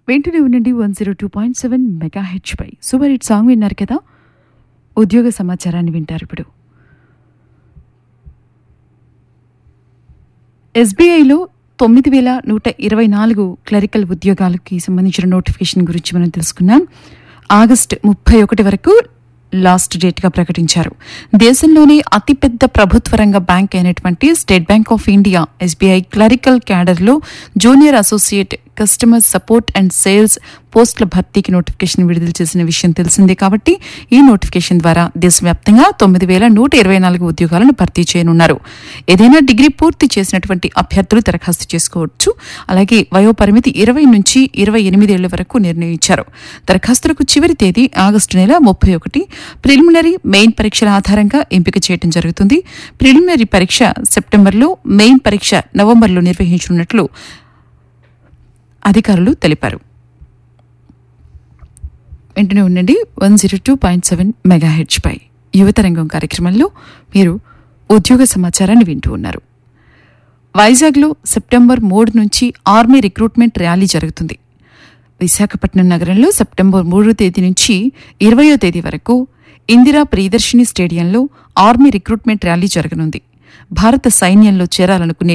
వింటూనే ఉండండి one zero two point seven megahertz పై సూపర్ హిట్ సాంగ్ విన్నారు కదా ఉద్యోగ సమాచారాన్ని వింటారు ఇప్పుడు ఎస్బీఐలో తొమ్మిది వేల నూట ఇరవై నాలుగు క్లరికల్ ఉద్యోగాలకి సంబంధించిన నోటిఫికేషన్ గురించి మనం తెలుసుకున్నాం ఆగస్టు ముప్పై ఒకటి వరకు లాస్ట్ డేట్గా ప్రకటించారు దేశంలోనే అతిపెద్ద ప్రభుత్వ రంగ బ్యాంక్ అయినటువంటి State Bank of India SBI clerical క్యాడర్లో junior associate customer support and sales పోస్టుల భర్తీకి నోటిఫికేషన్ విడుదల చేసిన విషయం తెలిసిందే కాబట్టి ఈ నోటిఫికేషన్ ద్వారా దేశవ్యాప్తంగా తొమ్మిది వేల నూట ఇరవై నాలుగు ఉద్యోగాలను భర్తీ చేయనున్నారు ఏదైనా డిగ్రీ పూర్తి చేసినటువంటి అభ్యర్థులు దరఖాస్తు చేసుకోవచ్చు అలాగే వయోపరిమితి ఇరవై నుంచి ఇరవై ఎనిమిదేళ్ల వరకు నిర్ణయించారు దరఖాస్తులకు చివరి తేదీ ఆగస్టు నెల ముప్పై ఒకటి ప్రిలిమినరీ మెయిన్ పరీక్షల ఆధారంగా ఎంపిక చేయడం జరుగుతుంది ప్రిలిమినరీ పరీక్ష సెప్టెంబర్లో మెయిన్ పరీక్ష నవంబర్లో నిర్వహించనున్నట్లు అధికారులు తెలిపారు వెంటనే ఉండండి one zero two point seven megahertz పై యువతరంగం కార్యక్రమంలో మీరు ఉద్యోగ సమాచారాన్ని వింటూ ఉన్నారు వైజాగ్లో సెప్టెంబర్ మూడు నుంచి ఆర్మీ రిక్రూట్మెంట్ ర్యాలీ జరుగుతుంది విశాఖపట్నం నగరంలో సెప్టెంబర్ మూడో తేదీ నుంచి ఇరవయో తేదీ వరకు ఇందిరా ప్రియదర్శిని స్టేడియంలో ఆర్మీ రిక్రూట్మెంట్ ర్యాలీ జరగనుంది భారత సైన్యంలో చేరాలనుకునే